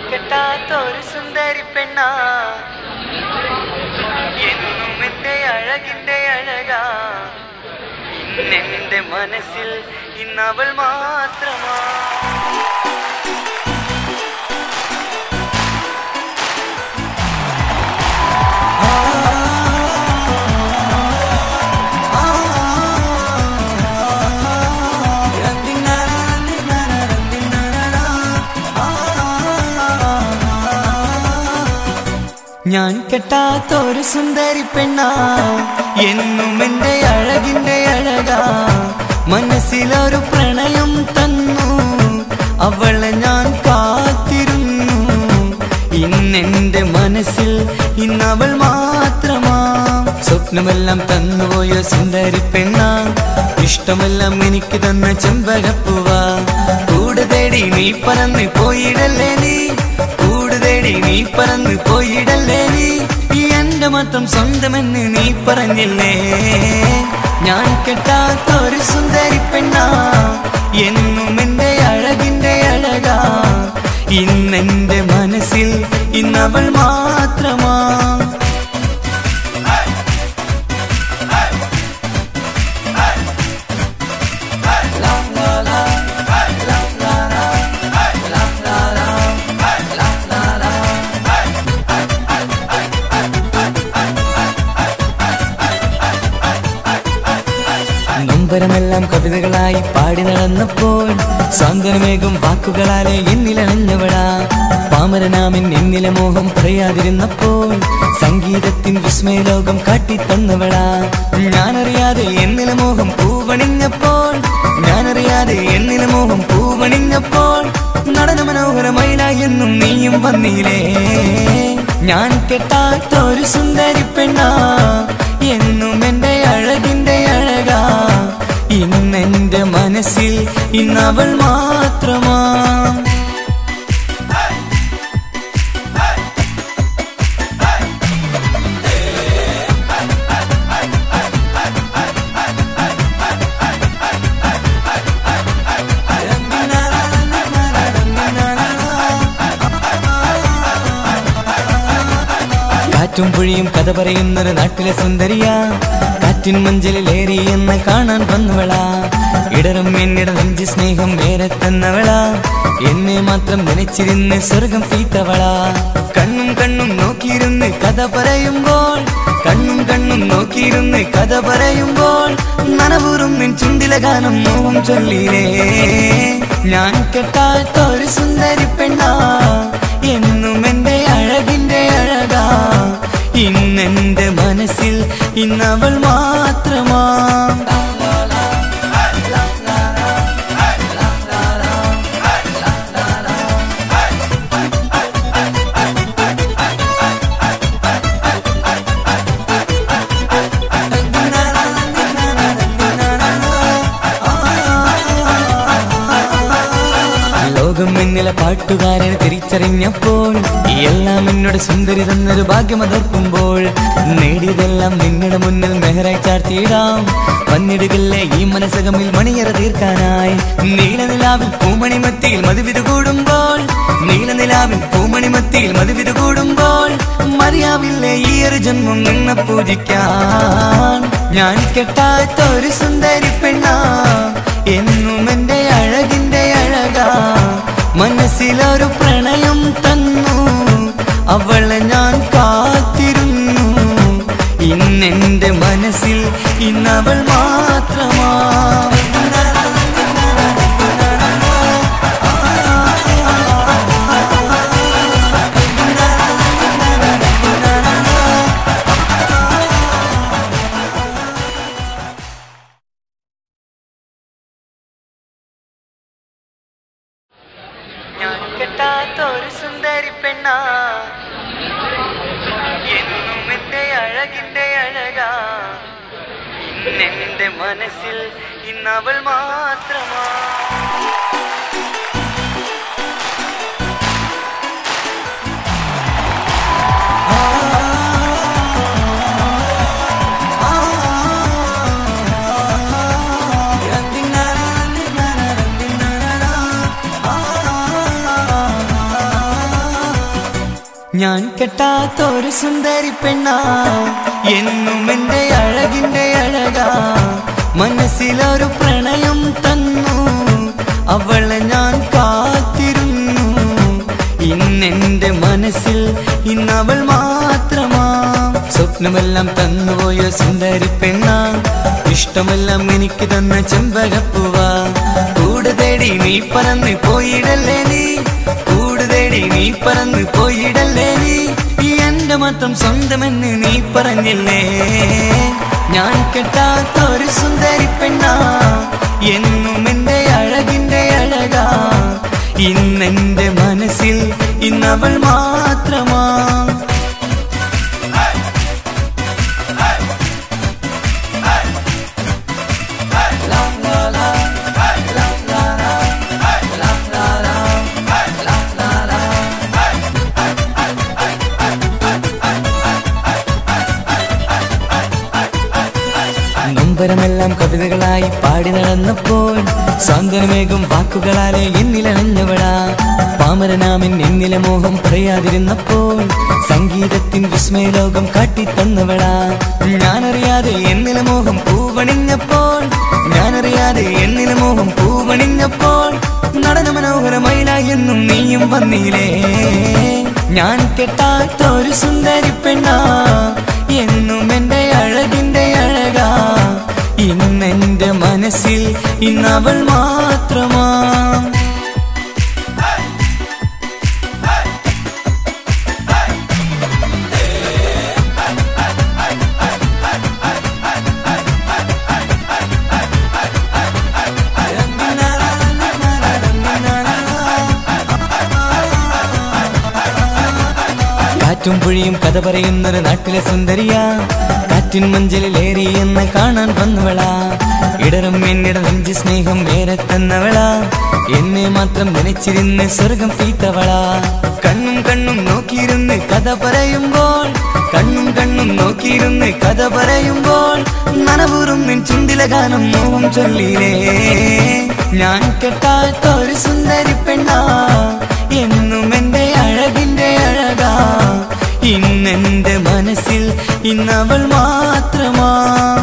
കെട്ടാത്ത ഒരു സുന്ദരി പെണ്ണ എന്നും എന്റെ അഴകിന്റെ അഴകാ ഇന്നെന്റെ മനസ്സിൽ ഇന്നവൾ മാത്രമാ ഞാൻ കെട്ടാത്ത ഒരു സുന്ദരി പെണ്ണ എന്നും എന്റെ അഴകിന്റെ അഴകാ മനസ്സിലൊരു പ്രണയം തന്നു അവളെ ഞാൻ കാത്തിരുന്നു ഇന്നെന്റെ മനസ്സിൽ ഇന്നവൾ മാത്രമാ സ്വപ്നമെല്ലാം തന്നുപോയ സുന്ദരി പെണ്ണ ഇഷ്ടമെല്ലാം എനിക്ക് തന്ന ചെമ്പകപ്പൂവാ കൂട് തേടി നീ പറന്ന് പോയിടല്ലേ നീ കൂട് തേടി നീ പറന്ന് പോയിടല്ലേ നീ ഈ എന്റെ മാത്രം സ്വന്തമെന്ന് നീ പറഞ്ഞില്ലേ ഞാൻ കെട്ടാത്ത ഒരു സുന്ദരി പെണ്ണ എന്നും എന്റെ അഴകിന്റെ അഴകാ ഇന്നെന്റെ മനസ്സിൽ ഇന്നവൾ മാത്രമാ നൊമ്പരമെല്ലാം കവിതകളായി പാടി നടന്നപ്പോൾ സാന്ത്വനമേകും വാക്കുകളാലെ എന്നിലണഞ്ഞവളാ പാമരനാമൻ എന്നിലെ മോഹം പറയാതിരുന്നപ്പോൾ സംഗീതത്തിൻ വിസ്മയലോകം കാട്ടിത്തന്നവളാ ഞാനറിയാതെ എന്നിലെ മോഹം പൂവണിഞ്ഞപ്പോൾ ഞാനറിയാതെ എന്നിലെ മോഹം പൂവണിഞ്ഞപ്പോൾ നടന മനോഹരമൈല എന്നും നീയും വന്നില്ലേ ഞാൻ കെട്ടാത്ത ഒരു സുന്ദരി പെണ്ണ എന്നും എന്റെ അഴകിന്റെ അഴകാ ഇന്നെന്റെ മനസ്സിൽ ഇന്നവൾ മാത്രമാ കാറ്റും പുഴിയും കഥ പറയുന്നൊരു നാട്ടിലെ സുന്ദരിയാ കാറ്റിൻ മഞ്ചലിലേറി എന്ന് കാണാൻ വന്നവളാ ഇടറും എന്നിട നെഞ്ചി സ്നേഹം വേറെ തന്നവളാ എന്നെ മാത്രം നനച്ചിരുന്ന് സ്വർഗം തീത്തവളാ കണ്ണും കണ്ണും നോക്കിയിരുന്ന് കഥ പറയുമ്പോൾ കണ്ണും കണ്ണും നോക്കിയിരുന്ന് കഥ പറയുമ്പോൾ നനവൂറും നിൻ ചുണ്ടില ഗാനം മോഹം ചൊല്ലിലേ ഞാൻ കെട്ടാത്ത ഒരു സുന്ദരി പെണ്ണാ എന്നും എന്റെ അഴകിന്റെ അഴകാ ഇന്നെന്റെ മനസ്സിൽ ഇന്നവൾ മാത്രമാ ലോകം എന്നിലെ പാട്ടുകാരനെ തിരിച്ചറിഞ്ഞപ്പോൾ ഈ എല്ലാം എന്നോട് സുന്ദരി തന്നൊരു ഭാഗ്യമതർക്കുമ്പോൾ നേടിയതെല്ലാം നിങ്ങളുടെ മുന്നിൽ മെഹറായി ചാർത്തിയിടാം വന്നിടുകല്ലേ ഈ മനസ്സകമിൽ മണിയറ തീർക്കാനായി നീലനിലാവിൽ പൂമണിമത്തിയിൽ മധുവിത് കൂടുമ്പോൾ നീലനിലാവിൽ പൂമണിമത്തിയിൽ മധുവിത് കൂടുമ്പോൾ മറിയാവില്ലേ ഈ ഒരു ജന്മം നിന്നെ പൂജിക്കാൻ ഞാൻ കെട്ടാത്ത ഒരു സുന്ദരി പെണ്ണാ എന്നും എന്റെ അഴകിന്റെ അഴകാ മനസ്സിലൊരു പ്രണയം തന്നു അവളെ ഞാൻ കാത്തിരുന്നു ഇന്നെന്റെ മനസ്സിൽ ഇന്നവൾ മാത്രമാ ഞാൻ കെട്ടാത്ത ഒരു സുന്ദരി പെണ്ണ എന്നും എന്റെ അഴകിന്റെ അഴകാ ഇന്നെന്റെ മനസ്സിൽ ഇന്നവൾ മാത്രമാ ഞാൻ കെട്ടാത്ത ഒരു സുന്ദരി പെണ്ണാ എന്നും എന്റെ അഴകിന്റെ അഴകാ മനസ്സിലൊരു പ്രണയം തന്നു അവളെ ഞാൻ കാത്തിരുന്നു ഇന്നെന്റെ മനസ്സിൽ ഇന്നവൾ മാത്രമാ സ്വപ്നമെല്ലാം തന്നുപോയ സുന്ദരി പെണ്ണാ ഇഷ്ടമെല്ലാം എനിക്ക് തന്ന ചെമ്പകപ്പൂവാ കൂട് തേടി നീ പറന്ന് പോയിടല്ലേ നീ കൂട് തേടി നീ പറന്ന് പോയിടല്ലേ നീ ഈ എന്റെ മാത്രം സ്വന്തമെന്ന് നീ പറഞ്ഞില്ലേ ഞാൻ കെട്ടാത്ത ഒരു സുന്ദരി പെണ്ണാ എന്നും എന്റെ അഴകിന്റെ അഴകാ ഇന്നെന്റെ മനസ്സിൽ ഇന്നവൾ മാത്രമാ നൊമ്പരമെല്ലാം കവിതകളായി പാടി നടന്നപ്പോൾ സാന്ത്വനമേകും വാക്കുകളാലെ എന്നിലണഞ്ഞവളാ പാമരനാമൻ എന്നിലെ മോഹം പറയാതിരുന്നപ്പോൾ സംഗീതത്തിൻ വിസ്മയലോകം കാട്ടിത്തന്നവളാ ഞാനറിയാതെ എന്നിലെ മോഹം പൂവണിഞ്ഞപ്പോൾ ഞാനറിയാതെ എന്നിലെ മോഹം പൂവണിഞ്ഞപ്പോൾ നടന മനോഹരമയിലായി എന്നും നീയും വന്നില്ലേ ഞാൻ കെട്ടാത്ത ഒരു സുന്ദരി പെണ്ണാ എന്നും എന്റെ അഴകിന്റെ അഴകാ ഇന്നെന്റെ മനസ്സിൽ ഇന്നവൾ മാത്രമാ കാറ്റും പുഴിയും കഥ പറയുന്നൊരു നാട്ടിലെ സുന്ദരിയാ കാറ്റിൻ മഞ്ചലിലേറി എന്ന് കാണാൻ വന്നവളാ ഇടറും എന്നിട നെഞ്ചി സ്നേഹം വേറെ തന്നവളാ എന്നെ മാത്രം നനച്ചിരുന്ന് സ്വർഗം തീത്തവളാ കണ്ണും കണ്ണും നോക്കിയിരുന്ന് കഥ പറയുമ്പോൾ കണ്ണും കണ്ണും നോക്കിയിരുന്ന് കഥ പറയുമ്പോൾ നനവൂറും നിൻ ചുണ്ടില ഗാനം മോഹം ചൊല്ലിലേ ഞാൻ കെട്ടാത്ത ഒരു സുന്ദരി പെണ്ണാ എന്നും എന്റെ അഴകിന്റെ അഴകാ ഇന്നെന്റെ മനസ്സിൽ ഇന്നവൾ മാത്രമാ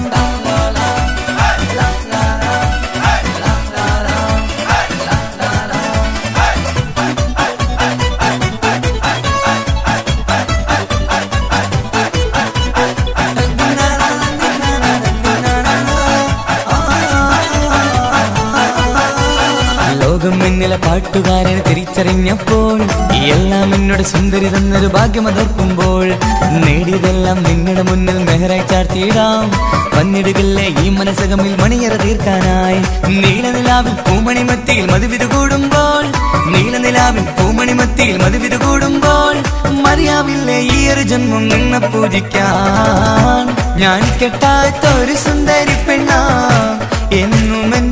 ലോകം എന്നിലെ പാട്ടുകാരനെ തിരിച്ചറിഞ്ഞപ്പോൾ ഈ എല്ലാം എന്നോട് സുന്ദരി തന്നൊരു ഭാഗ്യം അതോർക്കുമ്പോൾ നേടിയതെല്ലാം നിങ്ങളുടെ മുന്നിൽ മെഹറായി ചാർത്തിയിടാം വന്നിടുകില്ലേ ഈ മനസ്സകമിൽ മണിയറ തീർക്കാനായി നീലനിലാവിൽ പൂമണിമത്തിയിൽ മധുവിത് കൂടുമ്പോൾ നീലനിലാവിൽ പൂമണിമത്തിയിൽ മധുവിത് കൂടുമ്പോൾ മതിയാവില്ലേ ഈ ഒരു ജന്മം നിന്നെ പൂജിക്കാൻ ഞാൻ കെട്ടാത്ത ഒരു സുന്ദരി പെണ്ണാ എന്നും എൻ